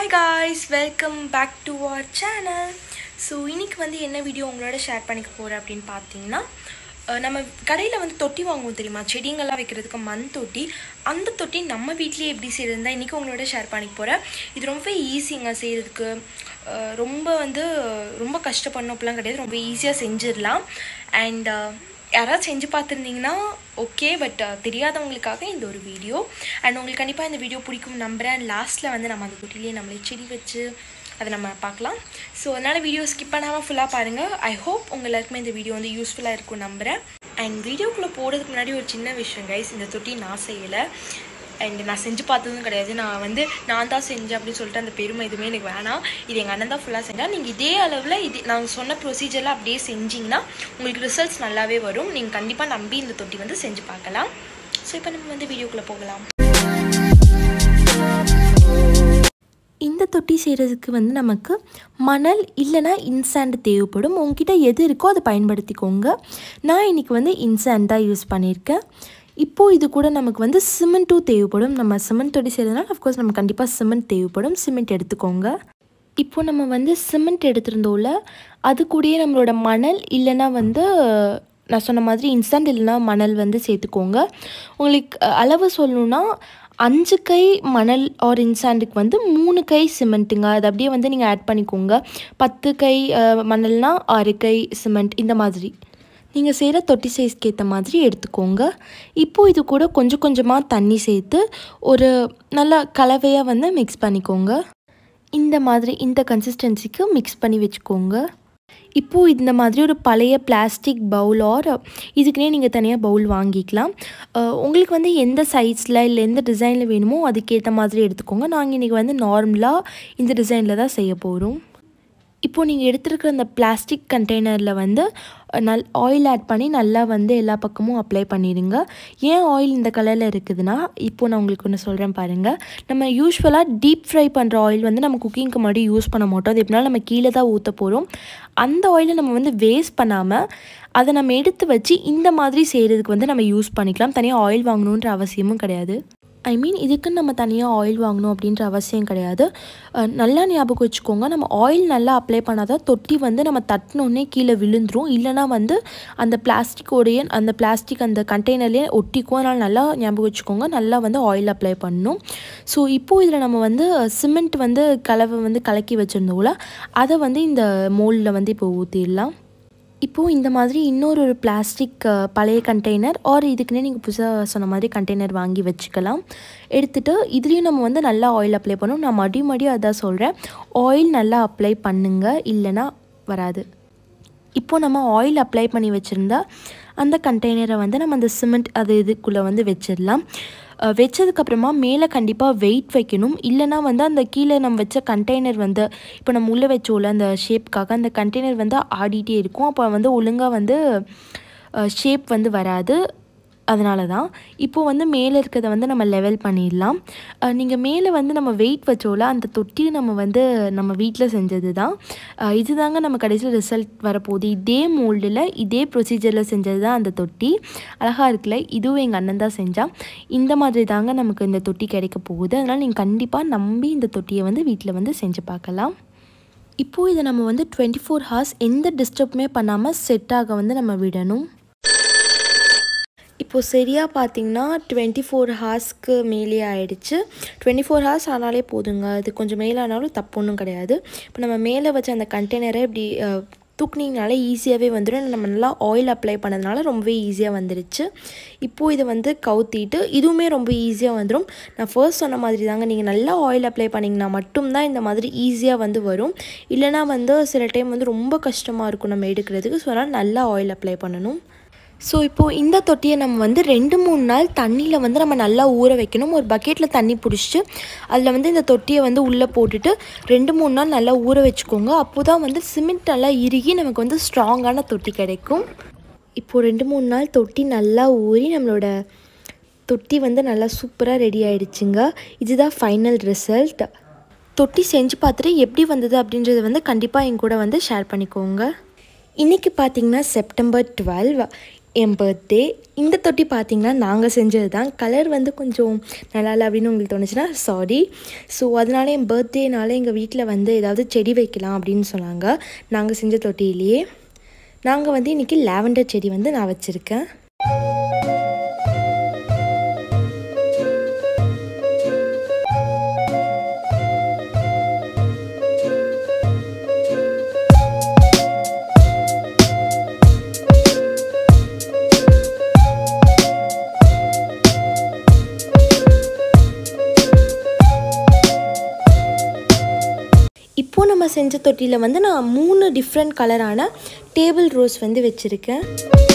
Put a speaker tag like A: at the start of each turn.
A: hi guys welcome back to our channel so இன்னைக்கு வந்து என்ன வீடியோ உங்களோட ஷேர் பண்ணிக்க போகிறேன் அப்படின்னு பார்த்தீங்கன்னா அஹ், நம்ம கடையில் வந்து தொட்டி வாங்குவோம் தெரியுமா செடிங்கள்லாம் வைக்கிறதுக்கு மண் தொட்டி அந்த தொட்டி நம்ம வீட்லேயே எப்படி செய்யறதுதான் இன்றைக்கி உங்களோட ஷேர் பண்ணிக்க போகிறேன் இது ரொம்ப ஈஸிங்க செய்கிறதுக்கு அஹ், ரொம்ப வந்து ரொம்ப கஷ்டப்படணும் அப்படிலாம் கிடையாது ரொம்ப ஈஸியாக செஞ்சிடலாம் அண்ட் யாராவது செஞ்சு பார்த்துருந்தீங்கன்னா ஓகே பட் தெரியாதவங்களுக்காக இந்த ஒரு வீடியோ அண்ட் உங்களுக்கு கண்டிப்பாக இந்த வீடியோ பிடிக்கும் நம்புகிறேன் லாஸ்ட்டில் வந்து நம்ம அந்த தொட்டிலேயே நம்மளே செடி வச்சு அதை நம்ம பார்க்கலாம் ஸோ அதனால் வீடியோ ஸ்கிப் பண்ணாமல் ஃபுல்லாக பாருங்கள் ஐ ஹோப் உங்கள் எல்லாருக்குமே இந்த வீடியோ வந்து யூஸ்ஃபுல்லாக இருக்கும் நம்புகிறேன் அண்ட் வீடியோக்குள்ளே போகிறதுக்கு முன்னாடி ஒரு சின்ன விஷயம் கைஸ் இந்த தொட்டி நான் செய்யலை அண்ட் நான் செஞ்சு பார்த்ததும் கிடையாது நான் வந்து நான் தான் செஞ்சேன் அப்படின்னு சொல்லிட்டு அந்த பெருமை எதுவுமே எனக்கு வேணாம் இது எங்கள் அண்ணன் தான் ஃபுல்லாக செஞ்சால் நீங்கள் இதே அளவில் இது நாங்கள் சொன்ன ப்ரொசீஜரில் அப்படியே செஞ்சிங்கன்னா உங்களுக்கு ரிசல்ட்ஸ் நல்லாவே வரும் நீங்கள் கண்டிப்பாக நம்பி இந்த தொட்டி வந்து செஞ்சு பார்க்கலாம் ஸோ இப்போ நம்ம வந்து வீடியோக்குள்ளே போகலாம்
B: இந்த தொட்டி செய்கிறதுக்கு வந்து நமக்கு மணல் இல்லைனா இன்சாண்ட் தேவைப்படும் உங்ககிட்ட எது இருக்கோ அதை பயன்படுத்திக்கோங்க நான் இன்றைக்கி வந்து இன்சாண்ட் தான் யூஸ் பண்ணியிருக்கேன் இப்போது இது கூட நமக்கு வந்து சிமெண்ட்டும் தேவைப்படும் நம்ம சிமெண்ட் தொட்டி செய்கிறதுனால அஃப்கோர்ஸ் நம்ம கண்டிப்பாக சிமெண்ட் தேவைப்படும் சிமெண்ட் எடுத்துக்கோங்க இப்போ நம்ம வந்து சிமெண்ட் எடுத்திருந்தோம்ல அது கூடயே நம்மளோட மணல் இல்லைன்னா வந்து நான் சொன்ன மாதிரி இன்ஸ்டன்ட் இல்லைன்னா மணல் வந்து சேர்த்துக்கோங்க உங்களுக்கு அஹ், அளவு சொல்லணுன்னா அஞ்சு கை மணல் ஆர் இன்சாண்டுக்கு வந்து மூணு கை சிமெண்ட்டுங்க அது அப்படியே வந்து நீங்கள் ஆட் பண்ணிக்கோங்க பத்து கை அஹ், மணல்னா ஆறு கை சிமெண்ட் இந்த மாதிரி நீங்கள் செய்கிற தொட்டி சைஸ்க்கு ஏற்ற மாதிரி எடுத்துக்கோங்க இப்போது இது கூட கொஞ்சம் கொஞ்சமாக தண்ணி சேர்த்து ஒரு நல்ல கலவையாக வந்து மிக்ஸ் பண்ணிக்கோங்க இந்த மாதிரி இந்த கன்சிஸ்டன்சிக்கு மிக்ஸ் பண்ணி வச்சுக்கோங்க இப்போது இந்த மாதிரி ஒரு பழைய பிளாஸ்டிக் பவுல் ஆர் இதுக்குனே நீங்கள் தனியாக பவுல் வாங்கிக்கலாம் அஹ் உங்களுக்கு வந்து எந்த சைஸில் இல்லை எந்த டிசைனில் வேணுமோ அதுக்கேற்ற மாதிரி எடுத்துக்கோங்க நாங்கள் இன்றைக்கி வந்து நார்மலாக இந்த டிசைனில் தான் செய்ய போகிறோம் இப்போது நீங்கள் எடுத்துருக்கிற அந்த பிளாஸ்டிக் கண்டெய்னரில் வந்து அஹ், நல் ஆயில் ஆட் பண்ணி நல்லா வந்து எல்லா பக்கமும் அப்ளை பண்ணிடுங்க ஏன் ஆயில் இந்த கலரில் இருக்குதுன்னா இப்போது நான் உங்களுக்கு ஒன்று சொல்கிறேன் பாருங்கள் நம்ம யூஸ்வலாக டீப் ஃப்ரை பண்ணுற ஆயில் வந்து நம்ம குக்கிங்க்கு முன்னாடி யூஸ் பண்ண மாட்டோம் அது எப்படினாலும் நம்ம கீழே தான் ஊற்ற போகிறோம் அந்த ஆயிலை நம்ம வந்து வேஸ்ட் பண்ணாமல் அதை நம்ம எடுத்து வச்சு இந்த மாதிரி செய்கிறதுக்கு வந்து நம்ம யூஸ் பண்ணிக்கலாம் தனியாக ஆயில் வாங்கணுன்ற அவசியமும் கிடையாது ஐ மீன் இதுக்குன்னு நம்ம தனியாக ஆயில் வாங்கணும் அப்படின்ற அவசியம் கிடையாது அஹ் நல்லா ஞாபகம் வச்சுக்கோங்க நம்ம ஆயில் நல்லா அப்ளை பண்ணாதான் தொட்டி வந்து நம்ம தட்டினோடனே கீழே விழுந்துரும் இல்லைனா வந்து அந்த பிளாஸ்டிக்கோடைய அந்த பிளாஸ்டிக் அந்த கண்டெய்னர்லேயே ஒட்டிக்கும் அதனால் நல்லா ஞாபகம் வச்சுக்கோங்க நல்லா வந்து ஆயில் அப்ளை பண்ணணும் ஸோ இப்போது இதில் நம்ம வந்து சிமெண்ட் வந்து கலவை வந்து கலக்கி வச்சுருந்தோம்ல அதை வந்து இந்த மோல்டில் வந்து இப்போ ஊற்றிடலாம் இப்போது இந்த மாதிரி இன்னொரு ஒரு பிளாஸ்டிக் பழைய கண்டெய்னர் ஆர் இதுக்குன்னே நீங்கள் புதுசாக சொன்ன மாதிரி கண்டெய்னர் வாங்கி வச்சுக்கலாம் எடுத்துகிட்டு இதுலேயும் நம்ம வந்து நல்லா ஆயில் அப்ளை பண்ணணும் நான் மடி மடி அதான் சொல்கிறேன் ஆயில் நல்லா அப்ளை பண்ணுங்க இல்லைன்னா வராது இப்போது நம்ம ஆயில் அப்ளை பண்ணி வச்சுருந்தா அந்த கண்டெய்னரை வந்து நம்ம அந்த சிமெண்ட் அது இதுக்குள்ளே வந்து வச்சிடலாம் அஹ் வச்சதுக்கப்புறமா மேலே கண்டிப்பாக வெயிட் வைக்கணும் இல்லைனா வந்து அந்த கீழே நம்ம வச்ச கண்டெய்னர் வந்து இப்போ நம்ம உள்ளே வச்சோல அந்த ஷேப்க்காக அந்த கண்டெய்னர் வந்து ஆடிட்டே இருக்கும் அப்போ வந்து ஒழுங்காக வந்து ஷேப் வந்து வராது அதனால தான் இப்போது வந்து மேலே இருக்கிறத வந்து நம்ம லெவல் பண்ணிடலாம் நீங்கள் மேலே வந்து நம்ம வெயிட் வச்சோல அந்த தொட்டி நம்ம வந்து நம்ம வீட்டில் செஞ்சது தான் அஹ் இதுதாங்க நம்ம கடைசியில் ரிசல்ட் வரப்போகுது இதே மோல்டில் இதே ப்ரொசீஜரில் செஞ்சது தான் அந்த தொட்டி அழகாக இருக்குல்ல இதுவும் எங்கள் அண்ணன் தான் செஞ்சான் இந்த மாதிரி தாங்க நமக்கு இந்த தொட்டி கிடைக்க போகுது அதனால் நீங்கள் கண்டிப்பாக நம்பி இந்த தொட்டியை வந்து வீட்டில் வந்து செஞ்சு பார்க்கலாம் இப்போது இதை நம்ம வந்து டுவெண்ட்டி ஃபோர் ஹவர்ஸ் எந்த டிஸ்டர்புமே பண்ணாமல் செட் ஆக வந்து நம்ம விடணும் இப்போது சரியாக பார்த்தீங்கன்னா டுவெண்ட்டி ஃபோர் ஹார்ஸ்க்கு மேலே ஆயிடுச்சு டுவெண்ட்டி ஃபோர் ஹார்ஸ் ஆனாலே போதுங்க அது கொஞ்சம் மேலே ஆனாலும் தப்பு ஒன்றும் கிடையாது இப்போ நம்ம மேலே வச்ச அந்த கண்டெய்னரை இப்படி அஹ், தூக்குனீங்கனாலே ஈஸியாகவே வந்துடும் நம்ம நல்லா ஆயில் அப்ளை பண்ணதுனால ரொம்பவே ஈஸியாக வந்துருச்சு இப்போது இதை வந்து கவுத்திட்டு இதுவுமே ரொம்ப ஈஸியாக வந்துடும் நான் ஃபர்ஸ்ட் சொன்ன மாதிரி தாங்க நீங்கள் நல்லா ஆயில் அப்ளை பண்ணிங்கன்னா மட்டும்தான் இந்த மாதிரி ஈஸியாக வந்து வரும் இல்லைனா வந்து சில டைம் வந்து ரொம்ப கஷ்டமாக இருக்கும் நம்ம எடுக்கிறதுக்கு ஸோ அதனால் நல்லா ஆயில் அப்ளை பண்ணணும் ஸோ இப்போது இந்த தொட்டியை நம்ம வந்து ரெண்டு மூணு நாள் தண்ணியில் வந்து நம்ம நல்லா ஊற வைக்கணும் ஒரு பக்கெட்டில் தண்ணி பிடிச்சிட்டு அதில் வந்து இந்த தொட்டியை வந்து உள்ளே போட்டுட்டு ரெண்டு மூணு நாள் நல்லா ஊற வச்சுக்கோங்க அப்போ தான் வந்து சிமெண்ட் நல்லா இறுகி நமக்கு வந்து ஸ்ட்ராங்கான தொட்டி கிடைக்கும் இப்போது ரெண்டு மூணு நாள் தொட்டி நல்லா ஊறி நம்மளோட தொட்டி வந்து நல்லா சூப்பராக ரெடி ஆயிடுச்சுங்க இதுதான் ஃபைனல் ரிசல்ட் தொட்டி செஞ்சு பார்த்துட்டு எப்படி வந்தது அப்படின்றத வந்து கண்டிப்பாக என் கூட வந்து ஷேர் பண்ணிக்கோங்க இன்றைக்கி பார்த்தீங்கன்னா செப்டம்பர் டுவெல் என் பர்த்டே இந்த தொட்டி பார்த்திங்கன்னா நாங்கள் செஞ்சது தான் கலர் வந்து கொஞ்சம் நல்லா இல்லை அப்படின்னு உங்களுக்கு தோணுச்சுன்னா சாரி ஸோ அதனால என் பர்த்டேனால எங்கள் வீட்டில் வந்து ஏதாவது செடி வைக்கலாம் அப்படின்னு சொன்னாங்க நாங்கள் செஞ்ச தொட்டியிலேயே நாங்கள் வந்து இன்றைக்கி லாவெண்டர் செடி வந்து நான் வச்சுருக்கேன் இப்போது நம்ம செஞ்ச தொட்டியில் வந்து நான் மூணு டிஃப்ரெண்ட் கலரான டேபிள் ரோஸ் வந்து வச்சுருக்கேன்